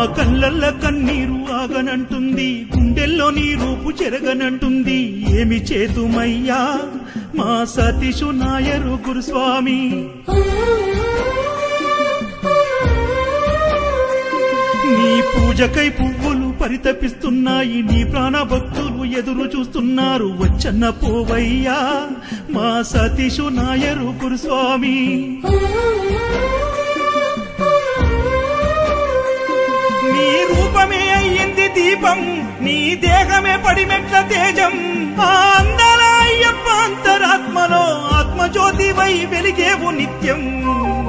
కళ్ళల్ల కన్నీరు ఆగనంటుంది గుండెల్లో నీ రూపు చెరగనంటుంది ఏమి చేతుమయ్యా మా సతీషు నాయరు గురుస్వామి నీ పూజకై పువ్వులు పరితపిస్తున్నాయి నీ ప్రాణ భక్తులు ఎదురు చూస్తున్నారు వచ్చన్న పోవయ్యా మా సతీషు నాయరు గురుస్వామి నీ రూపమే అయ్యింది దీపం నీ దేహమే పడిమెట్ల తేజం ఆ అందాల అయ్యప్ప అంతరాత్మలో ఆత్మజ్యోతివై వెలిగేవు నిత్యం